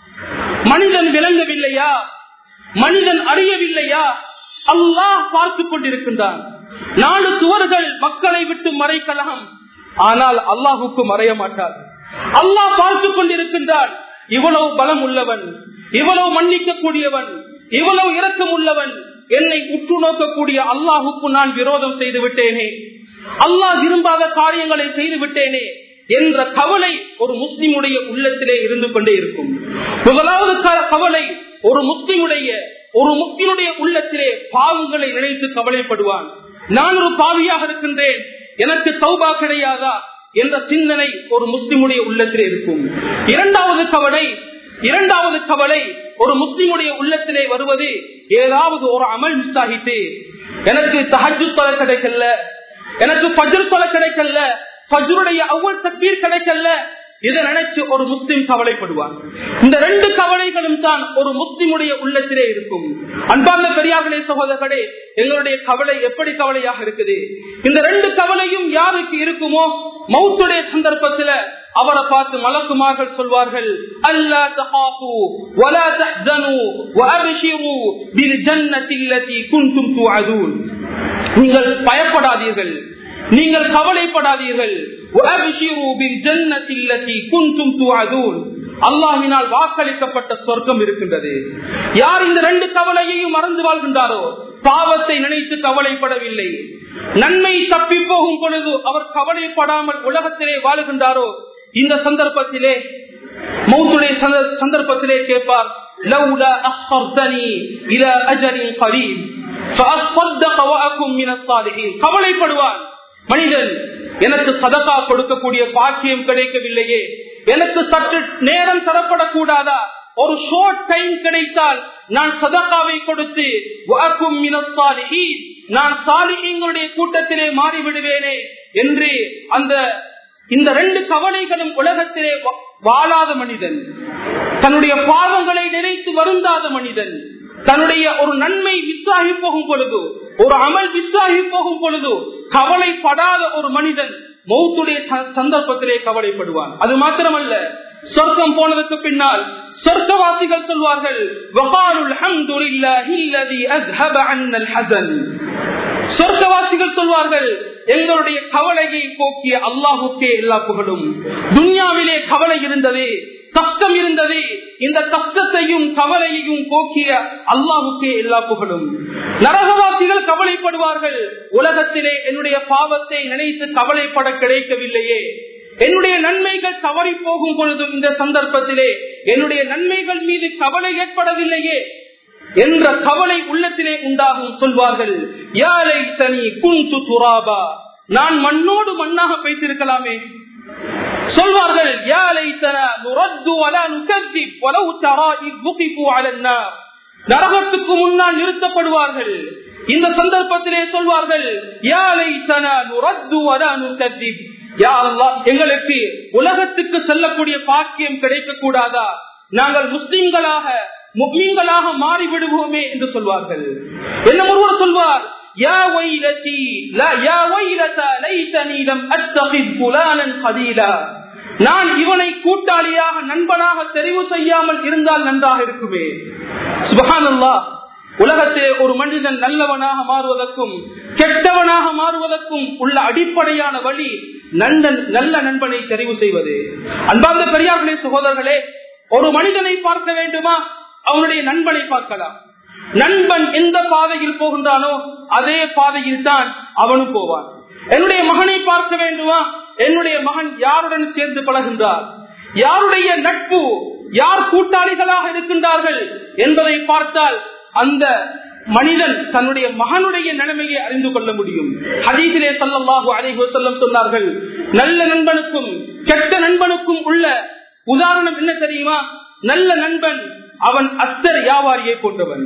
மனிதன் விளங்கவில்லையா மனிதன் அறியவில்லையா அல்லாஹ் பார்த்துக் கொண்டிருக்கின்றான் நாலு சுவர்கள் மக்களை விட்டு மறைக்கலாம் ஆனால் அல்லாஹுக்கு மறைய மாட்டார் அல்லாஹ் பார்த்துக் கொண்டிருக்கின்றான் இவ்வளவு பலம் உள்ளவன் இவ்வளவு மன்னிக்க கூடியவன் இவ்வளவு இரக்கம் உள்ளவன் என்னை உற்று நோக்கக்கூடிய அல்லாஹுக்கு நான் விரோதம் செய்து விட்டேனே அல்லாஹ் விரும்பாத காரியங்களை செய்து விட்டேனே என்ற கவலை ஒரு முஸ்லிமுடைய உள்ளத்திலே இருந்து கொண்டே இருக்கும் முதலாவது கவலை ஒரு முஸ்லிமுடைய ஒரு முஸ்லிமுடைய உள்ளத்திலே பாவங்களை நினைத்து கவலைப்படுவான் நான் ஒரு பாவியாக இருக்கின்றேன் எனக்கு சௌபா கிடையாதா என்ற சிந்தனை ஒரு முஸ்லிமுடைய உள்ளத்திலே இருக்கும் இரண்டாவது கவலை இரண்டாவது கவலை ஒரு முஸ்லிமுடைய உள்ளத்திலே வருவது ஏதாவது ஒரு அமல் மிஸ் ஆகிட்டு எனக்கு தஹஜு தொலை கிடைக்கல எனக்கு பஜர் தொலை கிடைக்கல பஜருடைய அவ்வளவு தப்பீர் கிடைக்கல இதை நினைச்சு ஒரு முஸ்லிம் கவலைப்படுவார் இந்த ரெண்டு கவலைகளும் தான் ஒரு முஸ்லிமுடைய உள்ளத்திலே இருக்கும் அன்பார்ந்த பெரியார்களே சகோதரர்களே எங்களுடைய கவலை எப்படி கவலையாக இருக்குது இந்த ரெண்டு கவலையும் யாருக்கு இருக்குமோ மௌத்துடைய சந்தர்ப்பத்தில் அவரை பார்த்து மலக்குமார்கள் சொல்வார்கள் அல்லா தஹாஃபு வலா தஹ்சனு வஅப்ஷிரு பில் ஜன்னத்தி அல்லதி குன்தும் துஅதுன் நீங்கள் பயப்படாதீர்கள் நீங்கள் கவலைப்படாதீர்கள் அல்லாஹினால் வாக்களிக்கப்பட்ட சொர்க்கம் இருக்கின்றது யார் இந்த ரெண்டு கவலையையும் மறந்து வாழ்கின்றாரோ பாவத்தை நினைத்து கவலைப்படவில்லை நன்மை தப்பி போகும் பொழுது அவர் கவலைப்படாமல் உலகத்திலே வாழுகின்றாரோ இந்த சந்தர்ப்பத்திலே மௌத்துடைய சந்தர்ப்பத்திலே கேட்பார் لولا أخرتني إلى أجل قريب فأصدق وأكن من الصالحين கவலைப்படுவான் மனிதன் எனக்கு சதகா கொடுக்கக்கூடிய பாக்கியம் கிடைக்கவில்லையே எனக்கு சற்று நேரம் தரப்படக்கூடாதா ஒரு ஷோர்ட் டைம் கிடைத்தால் நான் சதகாவை கொடுத்து நான் சாலிகளுடைய கூட்டத்திலே மாறிவிடுவேனே என்று அந்த இந்த ரெண்டு கவலைகளும் உலகத்திலே வாழாத மனிதன் தன்னுடைய பாவங்களை நினைத்து வருந்தாத மனிதன் தன்னுடைய ஒரு நன்மை விசாகி போகும் பொழுது ஒரு அமல் விசாகி போகும் பொழுது கவலைப்படாத ஒரு மனிதன் மௌத்துடைய சந்தர்ப்பத்திலே கவலைப்படுவான் அது மாத்திரமல்ல சொர்க்கம் போனதுக்கு பின்னால் சொர்க்கவாசிகள் சொல்வார்கள் சொர்க்கவாசிகள் சொல்வார்கள் எங்களுடைய கவலையை போக்கிய அல்லாஹுக்கே எல்லா புகழும் துன்யாவிலே கவலை இருந்தது கஷ்டம் இருந்தது இந்த கஷ்டத்தையும் கவலையையும் போக்கிய அல்லாஹுக்கே எல்லா புகழும் நரகவாசிகள் கவலைப்படுவார்கள் உலகத்திலே என்னுடைய பாவத்தை நினைத்து கவலைப்பட கிடைக்கவில்லையே என்னுடைய நன்மைகள் தவறி போகும் பொழுது இந்த சந்தர்ப்பத்திலே என்னுடைய நன்மைகள் மீது கவலை ஏற்படவில்லையே என்ற கவலை உள்ளத்திலே உண்டாகும் சொல்வார்கள் யாரை தனி குந்து துராபா நான் மண்ணோடு மண்ணாக வைத்திருக்கலாமே சொல்வார்கள் நரகத்துக்கு முன்னால் நிறுத்தப்படுவார்கள் இந்த சந்தர்ப்பத்திலே சொல்வார்கள் எங்களுக்கு உலகத்துக்கு செல்லக்கூடிய பாக்கியம் கிடைக்க கூடாதா நாங்கள் முஸ்லிம்களாக முஸ்லிம்களாக மாறிவிடுவோமே என்று சொல்வார்கள் என்ன ஒருவர் சொல்வார் யா வைலதி லா யா வைலதா லைதனி லம் அத்தகித் ஃபுலானன் கதீலா நான் இவனை கூட்டாளியாக நண்பனாக தெரிவு செய்யாமல் இருந்தால் நன்றாக இருக்குமே சுபஹானல்லாஹ் உலகத்தே ஒரு மனிதன் நல்லவனாக மாறுவதற்கும் கெட்டவனாக மாறுவதற்கும் உள்ள அடிப்படையான வழி நண்பன் நல்ல நண்பனை தெரிவு செய்வது அன்பார்ந்த பெரியார்களே சகோதரர்களே ஒரு மனிதனை பார்க்க வேண்டுமா அவனுடைய நண்பனை பார்க்கலாம் நண்பன் எந்த பாதையில் போகின்றானோ அதே பாதையில் தான் அவனும் போவான் என்னுடைய மகனை பார்க்க வேண்டுமா என்னுடைய மகன் யாருடன் சேர்ந்து பழகின்றார் யாருடைய நட்பு யார் கூட்டாளிகளாக இருக்கின்றார்கள் என்பதை பார்த்தால் அந்த மனிதன் தன்னுடைய மகனுடைய நிலைமையை அறிந்து கொள்ள முடியும் ஹதீசிலே சல்லல்லாஹு அலைஹி வஸல்லம் சொன்னார்கள் நல்ல நண்பனுக்கும் கெட்ட நண்பனுக்கும் உள்ள உதாரணம் என்ன தெரியுமா நல்ல நண்பன் அவன் அத்தர் வியாபாரியை போன்றவன்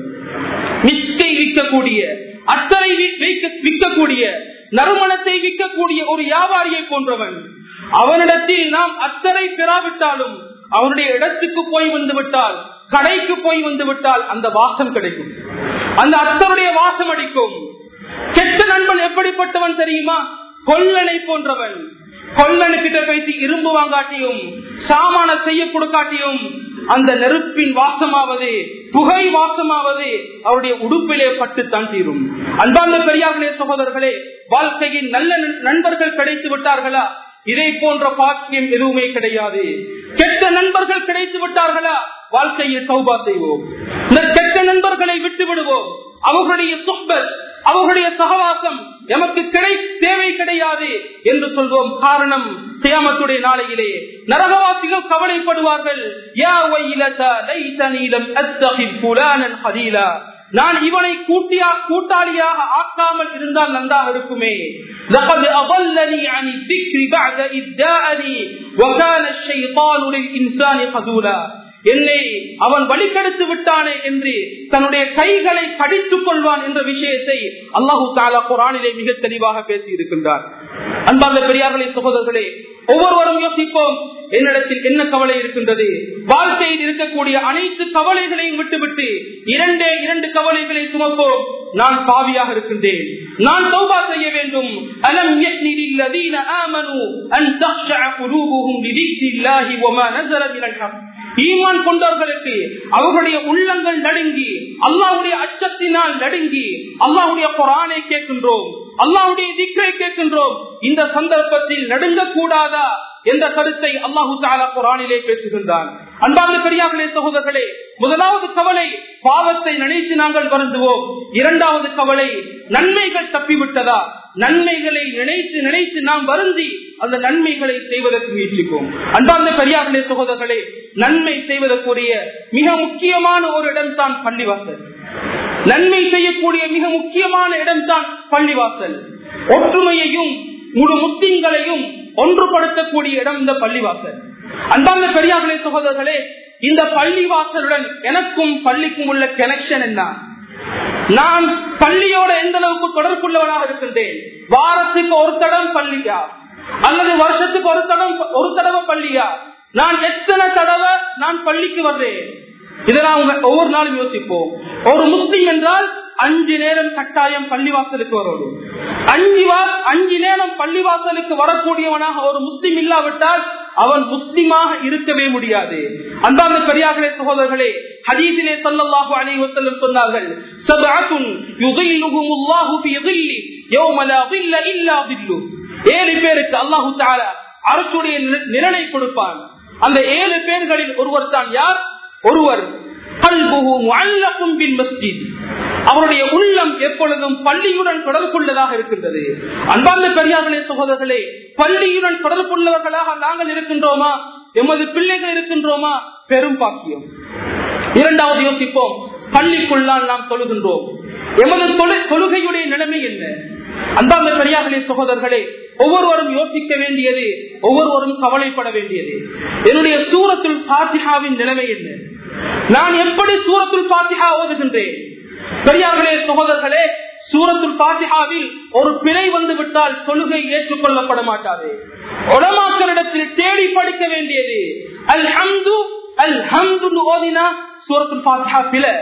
மிஸ்கை விற்கக்கூடிய அத்தரை விற்கக்கூடிய நறுமணத்தை விற்கக்கூடிய ஒரு வியாபாரியை போன்றவன் அவனிடத்தில் நாம் அத்தரை பெறாவிட்டாலும் அவனுடைய இடத்துக்கு போய் வந்து விட்டால் கடைக்கு போய் வந்து விட்டால் அந்த வாசம் கிடைக்கும் அந்த அத்தருடைய வாசம் அடிக்கும் கெட்ட நண்பன் எப்படிப்பட்டவன் தெரியுமா கொல்லனை போன்றவன் கொல்லனுக்கிட்ட பேசி இரும்பு வாங்காட்டியும் சாமான செய்ய கொடுக்காட்டியும் அந்த நெருப்பின் வாசமாவது புகை வாசமாவது அவருடைய உடுப்பிலே பட்டுத்தான் தீரும் அன்பார்ந்த பெரியார்களே சகோதரர்களே வாழ்க்கையின் நல்ல நண்பர்கள் கிடைத்து விட்டார்களா இதை போன்ற பாக்கியம் எதுவுமே கிடையாது கெட்ட நண்பர்கள் கிடைத்து விட்டார்களா வாழ்க்கையில் சௌபா செய்வோம் இந்த கெட்ட நண்பர்களை விட்டு விடுவோம் அவர்களுடைய சொப்பத் அவர்களுடைய சகவாசம் எமக்கு கிடை தேவை கிடையாது என்று சொல்வோம் காரணம் தியாமத்துடைய நாளையிலே நரகவாசிகள் கவலைப்படுவார்கள் யா வைலதா லைதனி லம் அஸ்தகிப் ஃபுலானன் கலீலா நான் இவனை கூட்டியா கூட்டாளியாக ஆக்காமல் இருந்தால் நன்றாக இருக்குமே لقد أضلني عن الذكر بعد إذ جاءني وكان الشيطان للإنسان خذولا என்னை அவன் வழிகெடுத்து விட்டானே என்று தன்னுடைய கைகளை கடித்துக் கொள்வான் என்ற விஷயத்தை அல்லாஹு தாலா குரானிலே மிக தெளிவாக பேசி இருக்கின்றார் அன்பார்ந்த பெரியார்களே சகோதரர்களே ஒவ்வொருவரும் யோசிப்போம் என்னிடத்தில் என்ன கவலை இருக்கின்றது வாழ்க்கையில் இருக்கக்கூடிய அனைத்து கவலைகளையும் விட்டுவிட்டு இரண்டே இரண்டு கவலைகளை சுமப்போம் நான் பாவியாக இருக்கின்றேன் நான் தௌபா செய்ய வேண்டும் அலம் யக்னிலில்லதீன ஆமனு அன் தக்ஷஅ குலூபுஹும் லிதிக்ரில்லாஹி வமா நஸல மினல் ஹக் ஈமான் கொண்டவர்களுக்கு அவர்களுடைய உள்ளங்கள் நடுங்கி அல்லாவுடைய அச்சத்தினால் நடுங்கி அல்லாவுடைய குரானை கேட்கின்றோம் அல்லாவுடைய திக்கை கேட்கின்றோம் இந்த சந்தர்ப்பத்தில் நடுங்க கூடாதா என்ற கருத்தை அல்லாஹு தாலா குரானிலே பேசுகின்றான் அன்பார்ந்த பெரியார்களே சகோதரர்களே முதலாவது கவலை பாவத்தை நினைத்து நாங்கள் வருந்துவோம் இரண்டாவது கவலை நன்மைகள் தப்பிவிட்டதா நன்மைகளை நினைத்து நினைத்து நாம் வருந்தி அந்த நன்மைகளை செய்வதற்கு முயற்சிக்கும் அன்பார்ந்த பெரியார்களே சகோதரர்களே நன்மை செய்வதற்குரிய மிக முக்கியமான ஒரு இடம் தான் பள்ளிவாசல் நன்மை செய்யக்கூடிய மிக முக்கியமான இடம் தான் பள்ளிவாசல் ஒற்றுமையையும் முழு முஸ்லிம்களையும் ஒன்றுபடுத்தக்கூடிய இடம் இந்த பள்ளிவாசல் அன்பார்ந்த பெரியார்களே சகோதரர்களே இந்த பள்ளிவாசலுடன் எனக்கும் பள்ளிக்கும் உள்ள கனெக்ஷன் என்ன நான் பள்ளியோட எந்த அளவுக்கு தொடர்புள்ளவனாக இருக்கின்றேன் வாரத்துக்கு ஒரு தடம் பள்ளியா அல்லது வருஷத்துக்கு ஒரு தடம் ஒரு தடவை பள்ளியா நான் எத்தனை தடவை நான் பள்ளிக்கு வர்றேன் இதை நான் ஒவ்வொரு நாளும் யோசிப்போம் ஒரு முஸ்லீம் என்றால் அஞ்சு நேரம் கட்டாயம் பள்ளிவாசலுக்கு வரணும் அஞ்சு அஞ்சு நேரம் பள்ளிவாசலுக்கு வரக்கூடியவனாக ஒரு முஸ்லீம் இல்லாவிட்டால் அவன் முஸ்லிமாக இருக்கவே முடியாது அன்பான பெரியார்களே சகோதரர்களே ஹதீசிலே சல்லல்லாஹு அலைஹி வஸல்லம் சொன்னார்கள் சபஅத்துன் யுதில்லுஹுமுல்லாஹு ஃபீ ظில்லி யௌம லா ظில்ல இல்லா ظில்லு ஏழு பேருக்கு அல்லாஹு தஆலா அரசுடைய நிழலை கொடுப்பான் அந்த ஏழு பேர்களில் ஒருவர் தான் யார் ஒருவர் அவருடைய உள்ளம் எப்பொழுதும் பள்ளியுடன் தொடர்புள்ளதாக இருக்கின்றது அன்பார்ந்த பெரியார்களே சகோதரர்களே பள்ளியுடன் தொடர்புள்ளவர்களாக நாங்கள் இருக்கின்றோமா எமது பிள்ளைகள் இருக்கின்றோமா பெரும் பாக்கியம் இரண்டாவது யோசிப்போம் பள்ளிக்குள்ளால் நாம் தொழுகின்றோம் எமது தொழுகையுடைய நிலைமை என்ன அன்பார்ந்த பெரியார்களே சகோதரர்களே ஒவ்வொருவரும் யோசிக்க வேண்டியது ஒவ்வொருவரும் கவலைப்பட வேண்டியது என்னுடைய சூரத்துல் பாத்திஹாவின் நிலைமை என்ன நான் எப்படி சூரத்துல் பாத்திஹா ஓதுகின்றேன் பெரியார்களே சகோதரர்களே சூரத்துல் பாத்திஹாவில் ஒரு பிழை வந்து விட்டால் தொழுகை ஏற்றுக்கொள்ளப்பட மாட்டாது உடமாக்களிடத்தில் தேடி படிக்க வேண்டியது அல் ஹம்து அல் ஹம்து ஓதினா சூரத்துல் பாத்திஹா பிழை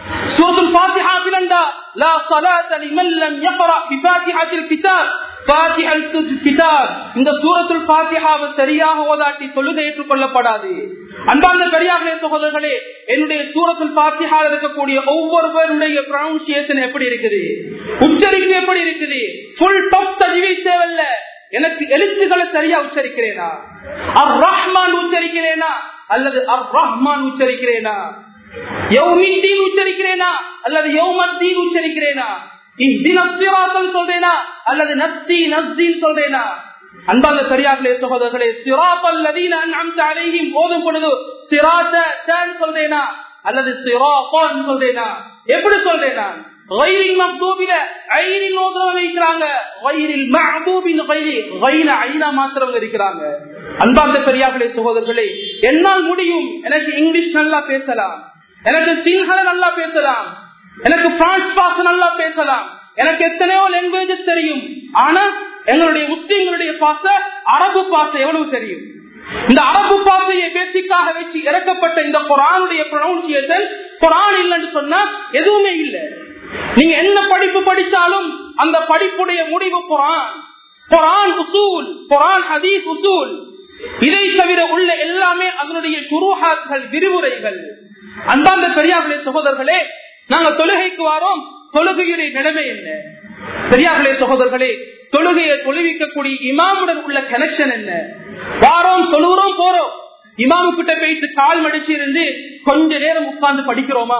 சூரத்துல் ஃபாத்திஹா விலண்டா லா ஸலாத லிமன் லம் யக்ரா பிஃபாத்திஹாத்தில் கிதாப் ஃபாத்திஹத்துல் கிதாப் இந்த சூரத்துல் ஃபாத்திஹாவை சரியாக ஓதாட்டி தொழுகை ஏற்றுக்கொள்ளப்படாது அன்பார்ந்த பெரியார்களே சகோதரர்களே என்னுடைய சூரத்துல் ஃபாத்திஹால இருக்கக்கூடிய ஒவ்வொருவருடைய ப்ரொனவுன்சியேஷன் எப்படி இருக்குது உச்சரிப்பு எப்படி இருக்குது ஃபுல் டாப் தஜ்வீ தேவையில்ல எனக்கு எழுத்துக்களை சரியா உச்சரிக்கிறேனா அர் ரஹ்மான் உச்சரிக்கிறேனா அல்லது அர் ரஹ்மான் உச்சரிக்கிறேனா யௌமித்தீன் உச்சரிக்கிறேனா அல்லது யௌமத்தீன் உச்சரிக்கிறேனா இஹ்தினஸ்ஸிராத்தல் சொல்றேனா அல்லது நப்சி நப்சின் சொல்றேனா அன்பான பெரியார்களே சகோதரர்களே சிராத்தல் லதீன அன்அம்த அலைஹிம் ஓதும் பொழுது சிராத்த தான் சொல்றேனா அல்லது சிராத்தான் சொல்றேனா எப்படி சொல்றேனா غير المغضوب عين நோதரம் வைக்கிறாங்க غير المعذوب غير غير عين மாத்திரம் இருக்கிறாங்க அன்பார்ந்த பெரியார்களே சகோதரர்களே என்னால் முடியும் எனக்கு இங்கிலீஷ் நல்லா பேசலாம் எனக்கு சிங்கள நல்லா பேசலாம் எனக்கு பிரான்ஸ் பாச நல்லா பேசலாம் எனக்கு எத்தனையோ லாங்குவேஜஸ் தெரியும் ஆனா எங்களுடைய முஸ்லிம்களுடைய பாச அரபு பாச எவ்வளவு தெரியும் இந்த அரபு பாசையை பேசிக்காக வச்சு இறக்கப்பட்ட இந்த குரானுடைய ப்ரொனவுன்சியேஷன் குரான் இல்லைன்னு சொன்னா எதுவுமே இல்லை நீங்க என்ன படிப்பு படிச்சாலும் அந்த படிப்புடைய முடிவு குரான் குரான் உசூல் குரான் ஹதீஸ் உசூல் இதை தவிர உள்ள எல்லாமே அதனுடைய சுருஹாக்கள் விரிவுரைகள் அந்தாந்த பெரியார்களே சகோதரர்களே நாங்க தொழுகைக்கு வாரோம் தொழுகையுடைய நிலைமை என்ன பெரியார்களே சகோதரர்களே தொழுகையை தொழுவிக்கக்கூடிய இமாமுடன் உள்ள கனெக்ஷன் என்ன வாரோம் தொழுகிறோம் போறோம் இமாமு கிட்ட போயிட்டு கால் மடிச்சு இருந்து கொஞ்ச நேரம் உட்கார்ந்து படிக்கிறோமா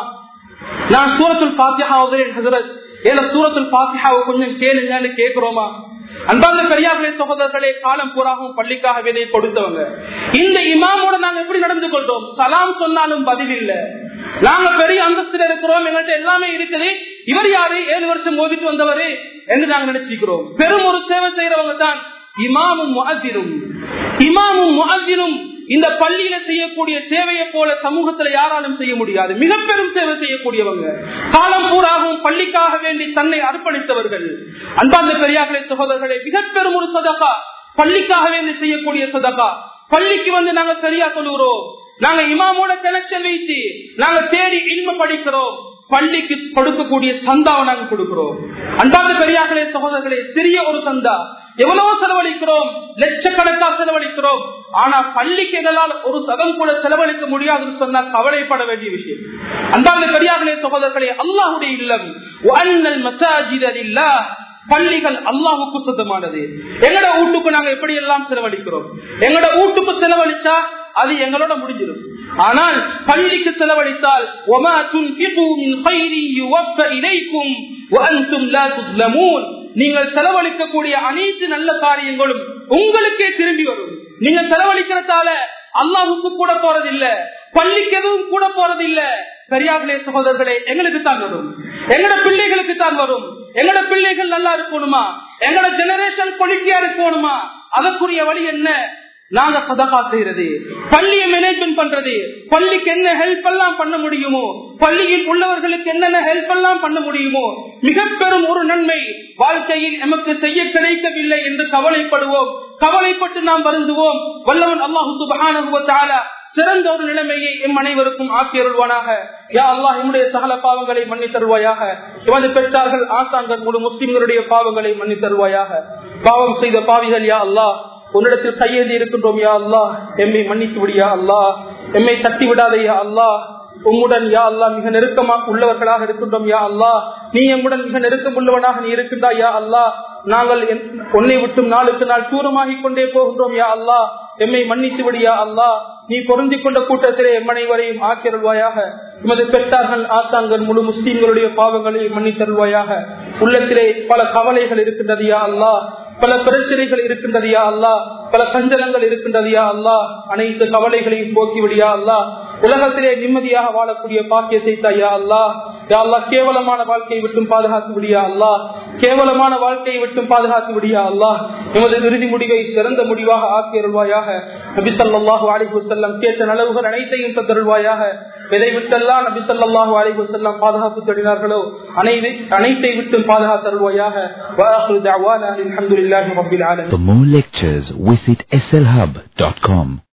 நான் சூரத்துல் பாத்தியாவது ஹசரத் ஏல சூரத்துல் பாத்தியாவை கொஞ்சம் கேளுங்கன்னு கேட்கிறோமா அன்பார்ந்த பெரியார்களே சகோதரர்களே காலம் பூராகவும் பள்ளிக்காக விதை கொடுத்தவங்க இந்த இமாமோட நாங்க எப்படி நடந்து கொள்றோம் சலாம் சொன்னாலும் பதில் இல்ல நாங்க பெரிய அந்தஸ்துல இருக்கிறோம் எங்கள்கிட்ட எல்லாமே இருக்குது இவர் யாரு ஏழு வருஷம் ஓதிட்டு வந்தவரு என்று நாங்க நினைச்சுக்கிறோம் பெரும் ஒரு சேவை செய்யறவங்க தான் இமாமும் முஅத்திரும் இமாமும் முஅத்திரும் இந்த பள்ளியில செய்யக்கூடிய சேவையை போல சமூகத்துல யாராலும் செய்ய முடியாது மிக பெரும் சேவை செய்யக்கூடியவங்க காலம் பூராகவும் பள்ளிக்காக வேண்டி தன்னை அர்ப்பணித்தவர்கள் அன்பார்ந்த பெரியார்களே சகோதரர்களே மிக பெரும் ஒரு சதகா பள்ளிக்காக வேண்டி செய்யக்கூடிய சதகா பள்ளிக்கு வந்து நாங்க சரியா சொல்லுகிறோம் நாங்க இமாமோட கனெக்ஷன் வைத்து நாங்க தேடி இன்ம படிக்கிறோம் பள்ளிக்கு கொடுக்கக்கூடிய சந்தாவை நாங்க கொடுக்கிறோம் அன்பார்ந்த பெரியார்களே சகோதரர்களே சிறிய ஒரு சந்தா எவ்வளவோ செலவழிக்கிறோம் லட்சக்கணக்கா செலவழிக்கிறோம் ஆனா பள்ளிக்கு எங்களால் ஒரு சதம் கூட செலவழிக்க முடியாதுன்னு சொன்னா கவலைப்பட வேண்டிய விஷயம் அன்பார்ந்த பெரியார்களே சகோதரர்களே அல்லாஹுடைய இல்லம் பள்ளிகள் அல்லாஹுக்கு சுத்தமானது எங்கட வீட்டுக்கு நாங்க எப்படி எல்லாம் செலவழிக்கிறோம் எங்கட வீட்டுக்கு செலவழிச்சா அது எங்களோட முடிஞ்சிடும் ஆனால் பள்ளிக்கு செலவழித்தால் நீங்கள் செலவழிக்கக்கூடிய அனைத்து நல்ல காரியங்களும் உங்களுக்கே திரும்பி வரும் நீங்க செலவழிக்கிறதால அல்லாஹுக்கு கூட போறதில்ல பள்ளிக்கு எதுவும் கூட போறதில்ல பெரியார்களே சகோதரர்களே எங்களுக்கு தான் வரும் எங்கட பிள்ளைகளுக்கு தான் வரும் எங்கட பிள்ளைகள் நல்லா இருக்கணுமா எங்கட ஜெனரேஷன் பொலிட்டியா இருக்கணுமா அதற்குரிய வழி என்ன நாங்க சதகா செய்யறது பள்ளியை மேனேஜ்மெண்ட் பண்றது பள்ளிக்கு என்ன ஹெல்ப் எல்லாம் பண்ண முடியுமோ பள்ளியில் உள்ளவர்களுக்கு என்னென்ன ஹெல்ப் எல்லாம் பண்ண முடியுமோ மிக பெரும் ஒரு நன்மை வாழ்க்கையில் எமக்கு செய்ய கிடைக்கவில்லை என்று கவலைப்படுவோம் கவலைப்பட்டு நாம் வருந்துவோம் வல்லவன் அல்லாஹு சுபஹான சிறந்த ஒரு நிலைமையை எம் அனைவருக்கும் ஆக்கியருள்வானாக யா அல்லாஹ் என்னுடைய சகல பாவங்களை மன்னி தருவாயாக எமது பெற்றார்கள் ஆசாங்கள் முழு முஸ்லிம்களுடைய பாவங்களை மன்னி தருவாயாக பாவம் செய்த பாவிகள் யா அல்லாஹ் உன்னிடத்தில் கையேந்தி இருக்கின்றோம் யா அல்லா எம்மை மன்னித்து விடியா அல்லா எம்மை தட்டி விடாத யா அல்லா உம்முடன் யா அல்லா மிக நெருக்கமாக உள்ளவர்களாக இருக்கின்றோம் யா அல்லா நீ எம்முடன் மிக நெருக்கம் உள்ளவனாக நீ இருக்கின்றா யா அல்லா நாங்கள் உன்னை விட்டும் நாளுக்கு நாள் தூரமாகிக் கொண்டே போகின்றோம் யா அல்லா எம்மை மன்னித்து விடியா அல்லா நீ பொருந்தி கொண்ட கூட்டத்திலே எம்மனைவரையும் ஆக்கியருள்வாயாக எமது பெற்றார்கள் ஆசாங்கள் முழு முஸ்லீம்களுடைய பாவங்களை மன்னித்தருள்வாயாக உள்ளத்திலே பல கவலைகள் இருக்கின்றது யா அல்லா பல பிரச்சனைகள் இருக்கின்றது யா அல்லா பல சஞ்சலங்கள் இருக்கின்றது யா அல்லா அனைத்து கவலைகளையும் போக்கிவிடியா அல்லா உலகத்திலே நிம்மதியாக வாழக்கூடிய பாக்கியத்தை தாயா அல்லா யா அல்லா கேவலமான வாழ்க்கையை விட்டும் பாதுகாத்து விடியா அல்லா கேவலமான வாழ்க்கையை விட்டும் பாதுகாத்து விடியா அல்லா எமது இறுதி முடிவை சிறந்த முடிவாக ஆக்கியருள்வாயாக நபி சொல்லாஹு அலிஹு செல்லம் கேட்ட நலவுகள் அனைத்தையும் தந்தருள்வாயாக எதை விட்டெல்லாம் நபி சொல்லாஹு அலிஹு செல்லம் பாதுகாப்பு தேடினார்களோ அனைத்தை விட்டும் பாதுகாத்தருள்வாயாக For more lectures, visit slhub.com.